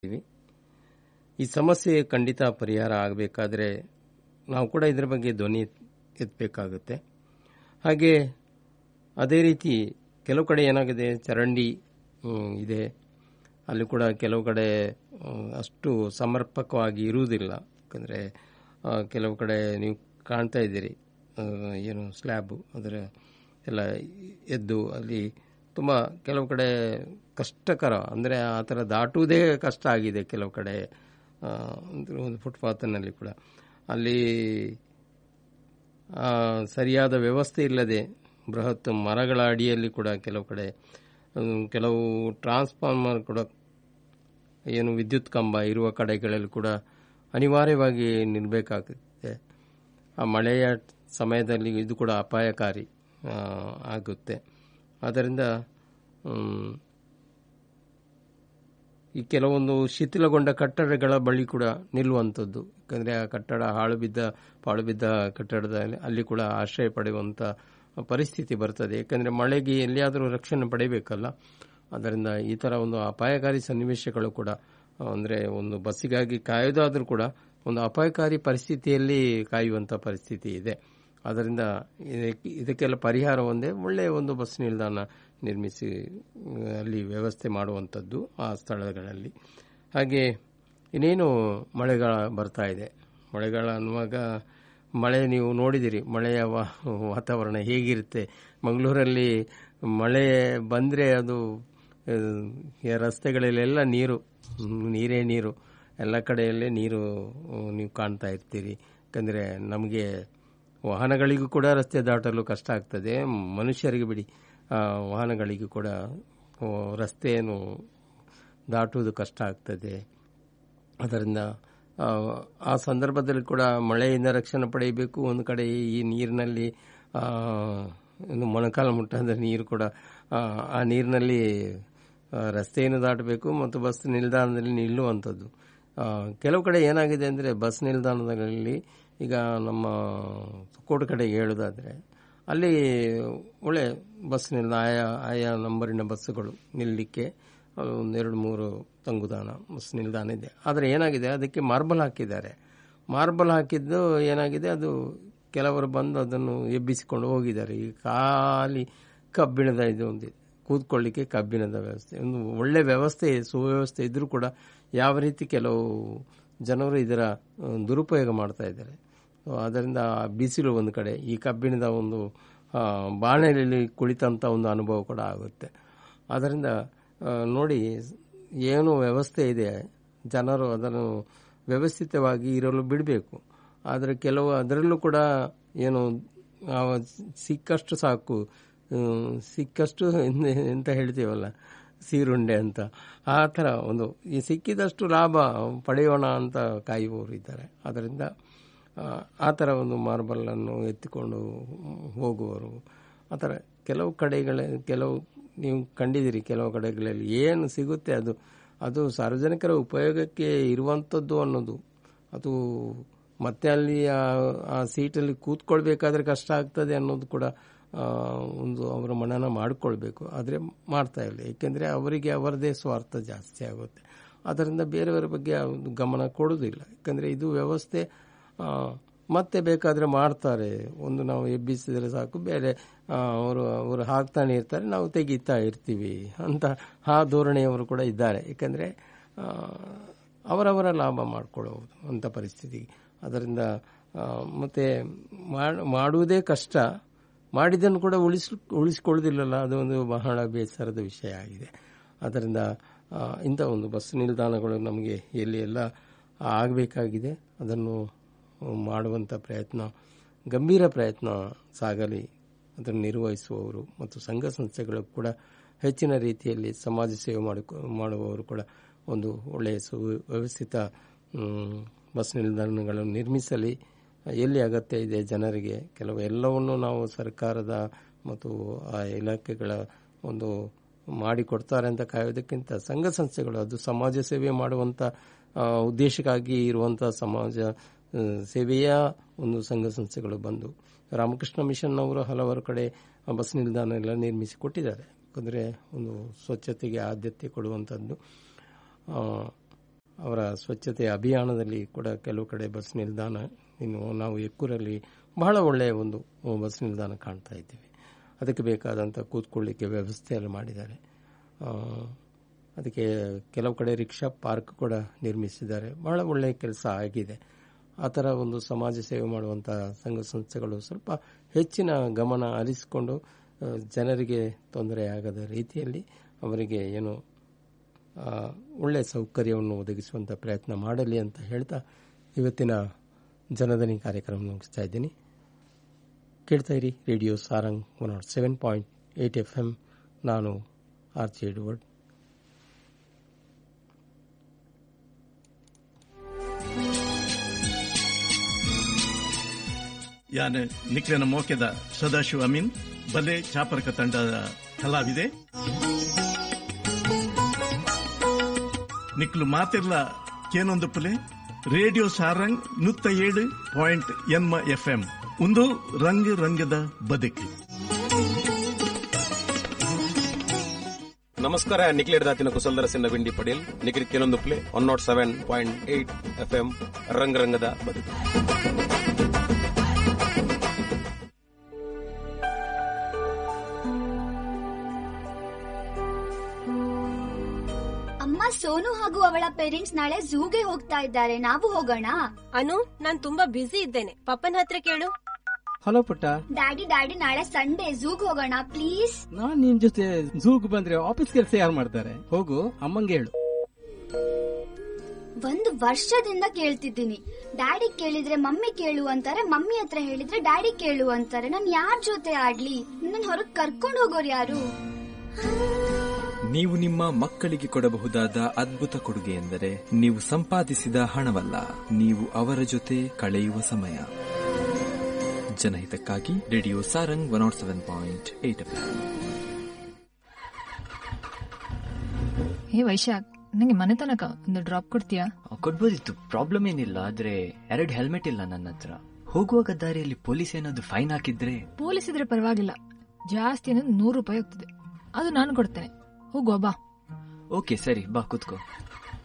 ಈ ಸಮಸ್ಯೆ ಖಂಡಿತ ಪರಿಹಾರ ಆಗಬೇಕಾದ್ರೆ ನಾವು ಕೂಡ ಇದರ ಬಗ್ಗೆ ಧ್ವನಿ ಎತ್ತಬೇಕಾಗುತ್ತೆ ಹಾಗೆ ಅದೇ ರೀತಿ ಕೆಲವು ಕಡೆ ಏನಾಗಿದೆ ಚರಂಡಿ ಹ್ಮ್, ಇದೆ ಅಲ್ಲಿ ಕೂಡ ಕೆಲವು ಕಡೆ ಹ್ಮ್, ಅಷ್ಟು ಸಮರ್ಪಕವಾಗಿ ಇರುವುದಿಲ್ಲ ಯಾಕಂದರೆ ಕೆಲವು ಕಡೆ ನೀವು ಕಾಣ್ತಾ ಇದ್ದೀರಿ ಆ, ಏನು ಸ್ಲ್ಯಾಬು ಅದರ ಎಲ್ಲ ಎದ್ದು ಅಲ್ಲಿ ತುಂಬ ಕೆಲವು ಕಡೆ ಕಷ್ಟಕರ ಅಂದರೆ ಆ ಥರ ದಾಟುವುದೇ ಕಷ್ಟ ಆಗಿದೆ ಕೆಲವು ಕಡೆ ಆ, ಅಂದ್ರೆ ಒಂದು ಫುಟ್ಪಾತ್ನಲ್ಲಿ ಕೂಡ ಅಲ್ಲಿ ಆ, ಸರಿಯಾದ ವ್ಯವಸ್ಥೆ ಇಲ್ಲದೆ ಬೃಹತ್ ಮರಗಳ ಅಡಿಯಲ್ಲಿ ಕೂಡ ಕೆಲವು ಕಡೆ ಹ್ಮ್, ಕೆಲವು ಟ್ರಾನ್ಸ್ಫಾರ್ಮರ್ ಕೂಡ ಏನು ವಿದ್ಯುತ್ ಕಂಬ ಇರುವ ಕಡೆಗಳಲ್ಲಿ ಕೂಡ ಅನಿವಾರ್ಯವಾಗಿ ನಿಲ್ಲಬೇಕಾಗುತ್ತೆ ಆ ಮಳೆಯ ಸಮಯದಲ್ಲಿ ಇದು ಕೂಡ ಅಪಾಯಕಾರಿ ಆ, ಆಗುತ್ತೆ ಆದ್ದರಿಂದ ಹ್ಮ್, ಈ ಕೆಲವೊಂದು ಶಿಥಿಲಗೊಂಡ ಕಟ್ಟಡಗಳ ಬಳಿ ಕೂಡ ನಿಲ್ಲುವಂಥದ್ದು ಯಾಕಂದರೆ ಆ ಕಟ್ಟಡ ಹಾಳು ಬಿದ್ದ ಪಾಳು ಬಿದ್ದ ಕಟ್ಟಡದಲ್ಲಿ ಅಲ್ಲಿ ಕೂಡ ಆಶ್ರಯ ಪಡೆಯುವಂಥ ಪರಿಸ್ಥಿತಿ ಬರ್ತದೆ ಯಾಕಂದರೆ ಮಳೆಗೆ ಎಲ್ಲಿಯಾದರೂ ರಕ್ಷಣೆ ಪಡೆಯಬೇಕಲ್ಲ ಅದರಿಂದ ಈ ಥರ ಒಂದು ಅಪಾಯಕಾರಿ ಸನ್ನಿವೇಶಗಳು ಕೂಡ ಅಂದರೆ ಒಂದು ಬಸ್ಸಿಗಾಗಿ ಕಾಯೋದಾದರೂ ಕೂಡ ಒಂದು ಅಪಾಯಕಾರಿ ಪರಿಸ್ಥಿತಿಯಲ್ಲಿ ಕಾಯುವಂಥ ಪರಿಸ್ಥಿತಿ ಇದೆ ಅದರಿಂದ ಇದಕ್ಕೆ ಇದಕ್ಕೆಲ್ಲ ಪರಿಹಾರ ಒಂದೇ ಒಳ್ಳೆಯ ಒಂದು ಬಸ್ ನಿಲ್ದಾಣ ನಿರ್ಮಿಸಿ ಆ, ಅಲ್ಲಿ ವ್ಯವಸ್ಥೆ ಮಾಡುವಂಥದ್ದು ಆ ಸ್ಥಳಗಳಲ್ಲಿ ಹಾಗೆ ಇನ್ನೇನು ಮಳೆಗಾಲ ಬರ್ತಾ ಇದೆ ಮಳೆಗಾಲ ಅನ್ನುವಾಗ ಮಳೆ ನೀವು ನೋಡಿದಿರಿ ಮಳೆಯ ವಾ- ವಾತಾವರಣ ಹೇಗಿರುತ್ತೆ ಮಂಗಳೂರಲ್ಲಿ ಮಳೆ ಬಂದರೆ ಅದು ಆ, ಈ ರಸ್ತೆಗಳಲ್ಲೆಲ್ಲ ನೀರು ಹ್ಮ್, ನೀರೇ ನೀರು ಎಲ್ಲ ಕಡೆಯಲ್ಲೇ ನೀರು ಆ, ನೀವು ಕಾಣ್ತಾ ಇರ್ತೀರಿ ಯಾಕಂದರೆ ನಮಗೆ ವಾಹನಗಳಿಗೂ ಕೂಡ ರಸ್ತೆ ದಾಟಲು ಕಷ್ಟ ಆಗ್ತದೆ ಮನುಷ್ಯರಿಗೆ ಬಿಡಿ ಆ, ವಾಹನಗಳಿಗೂ ಕೂಡ ಆ, ರಸ್ತೆಯನ್ನು ದಾಟುವುದು ಕಷ್ಟ ಆಗ್ತದೆ ಅದರಿಂದ ಆ, ಆ ಸಂದರ್ಭದಲ್ಲಿ ಕೂಡ ಮಳೆಯಿಂದ ರಕ್ಷಣೆ ಪಡೆಯಬೇಕು ಒಂದು ಕಡೆ ಈ ನೀರಿನಲ್ಲಿ ಆ, ಏನು ಮೊಣಕಾಲ ಮುಟ್ಟಾದ ನೀರು ಕೂಡ ಆ, ಆ ನೀರಿನಲ್ಲಿ ಆ, ರಸ್ತೆಯನ್ನು ದಾಟಬೇಕು ಮತ್ತು ಬಸ್ ನಿಲ್ದಾಣದಲ್ಲಿ ನಿಲ್ಲುವಂಥದ್ದು ಆ, ಕೆಲವು ಕಡೆ ಏನಾಗಿದೆ ಅಂದರೆ ಬಸ್ ನಿಲ್ದಾಣದಲ್ಲಿ ಈಗ ನಮ್ಮ ಕೋಟ ಕಡೆಗೆ ಹೇಳೋದಾದರೆ ಅಲ್ಲಿ ಒಳ್ಳೆ ಬಸ್ ನಿಲ್ದಾಣ ಆಯಾ ಆಯಾ ನಂಬರಿನ ಬಸ್ಸುಗಳು ನಿಲ್ಲಲಿಕ್ಕೆ ಅದು ಒಂದೆರಡು ಮೂರು ತಂಗುದಾಣ ಬಸ್ ನಿಲ್ದಾಣ ಇದೆ ಆದರೆ ಏನಾಗಿದೆ ಅದಕ್ಕೆ ಮಾರ್ಬಲ್ ಹಾಕಿದ್ದಾರೆ ಮಾರ್ಬಲ್ ಹಾಕಿದ್ದು ಏನಾಗಿದೆ ಅದು ಕೆಲವರು ಬಂದು ಅದನ್ನು ಎಬ್ಬಿಸಿಕೊಂಡು ಹೋಗಿದ್ದಾರೆ ಈ ಖಾಲಿ ಕಬ್ಬಿಣದ ಇದು ಒಂದಿದೆ ಕೂತ್ಕೊಳ್ಳಿಕ್ಕೆ ಕಬ್ಬಿಣದ ವ್ಯವಸ್ಥೆ ಒಂದು ಒಳ್ಳೆ ವ್ಯವಸ್ಥೆ ಸುವ್ಯವಸ್ಥೆ ಇದ್ರೂ ಕೂಡ ಯಾವ ರೀತಿ ಕೆಲವು ಜನರು ಇದರ ಆ, ದುರುಪಯೋಗ ಮಾಡ್ತಾ ಇದ್ದಾರೆ ಸೊ, ಅದರಿಂದ ಆ ಬಿಸಿಲು ಒಂದು ಕಡೆ ಈ ಕಬ್ಬಿಣದ ಒಂದು ಆ, ಬಾಣಲೆಯಲ್ಲಿ ಕುಳಿತಂಥ ಒಂದು ಅನುಭವ ಕೂಡ ಆಗುತ್ತೆ ಅದರಿಂದ ಆ, ನೋಡಿ ಏನು ವ್ಯವಸ್ಥೆ ಇದೆ ಜನರು ಅದನ್ನು ವ್ಯವಸ್ಥಿತವಾಗಿ ಇರಲು ಬಿಡಬೇಕು ಆದರೆ ಕೆಲವು ಅದರಲ್ಲೂ ಕೂಡ ಏನು ಆ, ಸಿಕ್ಕಷ್ಟು ಸಾಕು ಹ್ಮ್, ಸಿಕ್ಕಷ್ಟು ಎಂತ- ಎಂತ ಹೇಳ್ತೀವಲ್ಲ ಸೀರುಂಡೆ ಅಂತ ಆ ಥರ ಒಂದು ಈ ಸಿಕ್ಕಿದಷ್ಟು ಲಾಭ ಪಡೆಯೋಣ ಅಂತ ಕಾಯುವವರು ಇದ್ದಾರೆ ಅದರಿಂದ ಆ, ಆ ಥರ ಒಂದು ಮಾರ್ಬಲನ್ನು ಎತ್ತಿಕೊಂಡು ಹೋಗುವವರು ಆ ಥರ ಕೆಲವು ಕಡೆಗಳ ಕೆಲವು ನೀವು ಕಂಡಿದ್ದೀರಿ ಕೆಲವು ಕಡೆಗಳಲ್ಲಿ ಏನು ಸಿಗುತ್ತೆ ಅದು ಅದು ಸಾರ್ವಜನಿಕರ ಉಪಯೋಗಕ್ಕೆ ಇರುವಂಥದ್ದು ಅನ್ನೋದು ಅದು ಮತ್ತೆ ಅಲ್ಲಿ ಆ- ಆ ಸೀಟಲ್ಲಿ ಕೂತ್ಕೊಳ್ಬೇಕಾದ್ರೆ ಕಷ್ಟ ಆಗ್ತದೆ ಅನ್ನೋದು ಕೂಡ ಆ, ಒಂದು ಅವರ ಮನನ ಮಾಡಿಕೊಳ್ಬೇಕು ಆದರೆ ಮಾಡ್ತಾ ಇಲ್ಲ ಏಕೆಂದರೆ ಅವರಿಗೆ ಅವರದೇ ಸ್ವಾರ್ಥ ಜಾಸ್ತಿ ಆಗುತ್ತೆ ಅದರಿಂದ ಬೇರೆಯವರ ಬಗ್ಗೆ ಒಂದು ಗಮನ ಕೊಡೋದಿಲ್ಲ ಯಾಕಂದರೆ ಇದು ವ್ಯವಸ್ಥೆ ಆ, ಮತ್ತೆ ಬೇಕಾದರೆ ಮಾಡ್ತಾರೆ ಒಂದು ನಾವು ಎಬ್ಬಿಸಿದರೆ ಸಾಕು ಬೇರೆ ಆ, ಅವರು ಅವರು ಹಾಕ್ತಾನೆ ಇರ್ತಾರೆ ನಾವು ತೆಗಿತಾ ಇರ್ತೀವಿ ಅಂತ ಆ ಧೋರಣೆಯವರು ಕೂಡ ಇದ್ದಾರೆ ಯಾಕಂದರೆ ಅವರವರ ಲಾಭ ಮಾಡಿಕೊಳ್ಳುವುದು ಅಂಥ ಪರಿಸ್ಥಿತಿ ಅದರಿಂದ ಆ, ಮತ್ತೆ ಮಾಡ್- ಮಾಡುವುದೇ ಕಷ್ಟ ಮಾಡಿದ್ದನ್ನು ಕೂಡ ಉಳಿಸ್ ಉಳಿಸಿಕೊಳ್ಳೋದಿಲ್ಲಲ್ಲ ಅದು ಒಂದು ಬಹಳ ಬೇಸರದ ವಿಷಯ ಆಗಿದೆ ಅದರಿಂದ ಆ, ಇಂಥ ಒಂದು ಬಸ್ ನಿಲ್ದಾಣಗಳು ನಮಗೆ ಎಲ್ಲಿ ಎಲ್ಲ ಆಗಬೇಕಾಗಿದೆ ಅದನ್ನು ಮಾಡುವಂಥ ಪ್ರಯತ್ನ ಗಂಭೀರ ಪ್ರಯತ್ನ ಸಾಗಲಿ ಅದನ್ನು ನಿರ್ವಹಿಸುವವರು ಮತ್ತು ಸಂಘ ಸಂಸ್ಥೆಗಳು ಕೂಡ ಹೆಚ್ಚಿನ ರೀತಿಯಲ್ಲಿ ಸಮಾಜ ಸೇವೆ ಮಾಡಿಕೊ ಮಾಡುವವರು ಕೂಡ ಒಂದು ಒಳ್ಳೆಯ ಸುವ್ಯವಸ್ಥಿತ ಮ್, ಬಸ್ ನಿಲ್ದಾಣಗಳನ್ನು ನಿರ್ಮಿಸಲಿ ಎಲ್ಲಿ ಅಗತ್ಯ ಇದೆ ಜನರಿಗೆ ಕೆಲವು ಎಲ್ಲವನ್ನು ನಾವು ಸರ್ಕಾರದ ಮತ್ತು ಆ ಇಲಾಖೆಗಳ ಒಂದು ಮಾಡಿಕೊಡ್ತಾರೆ ಅಂತ ಕಾಯೋದಕ್ಕಿಂತ ಸಂಘ ಸಂಸ್ಥೆಗಳು ಅದು ಸಮಾಜ ಸೇವೆ ಮಾಡುವಂಥ ಆ, ಉದ್ದೇಶಕ್ಕಾಗಿ ಇರುವಂಥ ಸಮಾಜ ಆ, ಸೇವೆಯ ಒಂದು ಸಂಘ ಸಂಸ್ಥೆಗಳು ಬಂದು ರಾಮಕೃಷ್ಣ ಮಿಷನ್ ಅವರು ಹಲವಾರು ಕಡೆ ಆ ಬಸ್ ನಿಲ್ದಾಣ ಎಲ್ಲ ನಿರ್ಮಿಸಿ ಕೊಟ್ಟಿದ್ದಾರೆ ಯಾಕಂದರೆ ಒಂದು ಸ್ವಚ್ಛತೆಗೆ ಆದ್ಯತೆ ಕೊಡುವಂಥದ್ದು ಆ, ಸ್ವಚ್ಛತೆ ಅಭಿಯಾನದಲ್ಲಿ ಕೂಡ ಕೆಲವು ಕಡೆ ಬಸ್ ನಿಲ್ದಾಣ ಇನ್ನು ನಾವು ಎಕ್ಕೂರಲ್ಲಿ ಬಹಳ ಒಳ್ಳೆಯ ಒಂದು ಬಸ್ ನಿಲ್ದಾಣ ಕಾಣ್ತಾ ಇದ್ದೀವಿ ಅದಕ್ಕೆ ಬೇಕಾದಂಥ ಕೂತ್ಕೊಳ್ಳಿಕ್ಕೆ ವ್ಯವಸ್ಥೆ ಎಲ್ಲ ಮಾಡಿದ್ದಾರೆ ಆ, ಅದಕ್ಕೆ ಕೆಲವು ಕಡೆ ರಿಕ್ಷಾ ಪಾರ್ಕ್ ಕೂಡ ನಿರ್ಮಿಸಿದ್ದಾರೆ ಬಹಳ ಒಳ್ಳೆಯ ಕೆಲಸ ಆಗಿದೆ ಆ ಥರ ಒಂದು ಸಮಾಜ ಸೇವೆ ಮಾಡುವಂಥ ಸಂಘ ಸಂಸ್ಥೆಗಳು ಸ್ವಲ್ಪ ಹೆಚ್ಚಿನ ಗಮನ ಹರಿಸಿಕೊಂಡು ಆ, ಜನರಿಗೆ ತೊಂದರೆ ಆಗದ ರೀತಿಯಲ್ಲಿ ಅವರಿಗೆ ಏನು ಆ, ಒಳ್ಳೆಯ ಸೌಕರ್ಯವನ್ನು ಒದಗಿಸುವಂಥ ಪ್ರಯತ್ನ ಮಾಡಲಿ ಅಂತ ಹೇಳ್ತಾ ಇವತ್ತಿನ ಜನಧನಿ ಕಾರ್ಯಕ್ರಮ ಮುಗಿಸ್ತಾ ಇದ್ದೀನಿ ಕೇಳ್ತಾ ಇರಿ radio Sarang one nought seven point eight F M ನಾನು ಆರ್ ಜೆ ಎಡ್ವರ್ಡ್ ಯಾನ್ ನಿಕ್ಲೆನ ಮೋಕೆದ ಸದಾಶಿವ ಅಮೀನ್ ಬಲೆ ಚಾಪರಕ ತಂಡದ ಕಲಾವಿದೆ ನಿಕ್ಲು ಮಾತಿರ್ಲ ಕೇನೊಂದು ಪುಲೆ ರೇಡಿಯೋ ಸಾರಂಗ್ ನೂತ್ತ ಏಳು ಪಾಯಿಂಟ್ ಎನ್ಮ ಎಫ್ ಎಂ ಒಂದು ರಂಗ್ ರಂಗದ ಬದುಕು ನಮಸ್ಕಾರ ನಿಖಿಲ್ ದಾತಿನ ಕುಸಲ್ದರ ಸಿನ್ನ ವಿಂಡಿ ಪಡೇಲ್ ನಿಖಿಲ್ ಕೆಲವೊಂದು play one nought seven point eight F M ರಂಗ ರಂಗದ ಬದುಕು ಅಮ್ಮ ಸೋನು ಹಾಗೂ ಅವಳ ಪೇರೆಂಟ್ಸ್ ನಾಳೆ ಝೂಗೆ ಹೋಗ್ತಾ ಇದ್ದಾರೆ ನಾವು ಹೋಗೋಣ ಅನು ನಾನ್ ತುಂಬಾ ಬ್ಯುಸಿ ಇದ್ದೇನೆ ಪಪ್ಪನ ಹತ್ರ ಕೇಳು ಹಲೋ ಪುಟ್ಟ ಡ್ಯಾಡಿ ಡ್ಯಾಡಿ ನಾಳೆ ಸಂಡೇ ಝೂಗ್ ಹೋಗೋಣ ಪ್ಲೀಸ್ ನಾನ್ ನಿನ್ ಜೊತೆ ಝೂಗ್ ಬಂದ್ರೆ ಆಫೀಸ್ ಕೆಲಸ ಯಾರು ಮಾಡ್ತಾರೆ ಹೋಗು ಅಮ್ಮಂಗೆ ಹೇಳು ಒಂದು ವರ್ಷದಿಂದ ಕೇಳ್ತಿದ್ದೀನಿ ಡ್ಯಾಡಿ ಕೇಳಿದ್ರೆ ಮಮ್ಮಿ ಕೇಳು ಅಂತಾರೆ ಮಮ್ಮಿ ಹತ್ರ ಹೇಳಿದ್ರೆ ಡ್ಯಾಡಿ ಕೇಳು ಅಂತಾರೆ ನಾನ್ ಯಾರ್ ಜೊತೆ ಆಡ್ಲಿ ನನ್ ಹೊರಗ್ ಕರ್ಕೊಂಡ್ ಹೋಗೋರು ಯಾರು ನೀವು ನಿಮ್ಮ ಮಕ್ಕಳಿಗೆ ಕೊಡಬಹುದಾದ ಅದ್ಭುತ ಕೊಡುಗೆ ಎಂದರೆ ನೀವು ಸಂಪಾದಿಸಿದ ಹಣವಲ್ಲ ನೀವು ಅವರ ಜೊತೆ ಕಳೆಯುವ ಸಮಯ ಜನಹಿತಕ್ಕಾಗಿ radio Sarang one nought seven point eight hey Vaishakh ನಂಗೆ ಮನೆ ತನಕ ಒಂದು ಡ್ರಾಪ್ ಕೊಡ್ತೀಯಾ ಕೊಡ್ಬೋದಿತ್ತು ಪ್ರಾಬ್ಲಮ್ ಏನಿಲ್ಲ ಆದ್ರೆ ಎರಡು ಹೆಲ್ಮೆಟ್ ಇಲ್ಲ ನನ್ನ ಹತ್ರ ಹೋಗುವಾಗ ದಾರಿಯಲ್ಲಿ ಪೊಲೀಸ್ ಏನಾದ್ರು ಫೈನ್ ಹಾಕಿದ್ರೆ ಪೊಲೀಸ್ ಇದ್ರೆ ಪರವಾಗಿಲ್ಲ ಜಾಸ್ತಿ ಅಂದ್ರೆ ನೂರು ರೂಪಾಯಿ ಹೋಗ್ತದೆ ಅದು ನಾನು ಕೊಡ್ತೇನೆ ಹೋಗುವ ಬಾ ಓಕೆ ಸರಿ ಬಾ ಕುತ್ಕೋ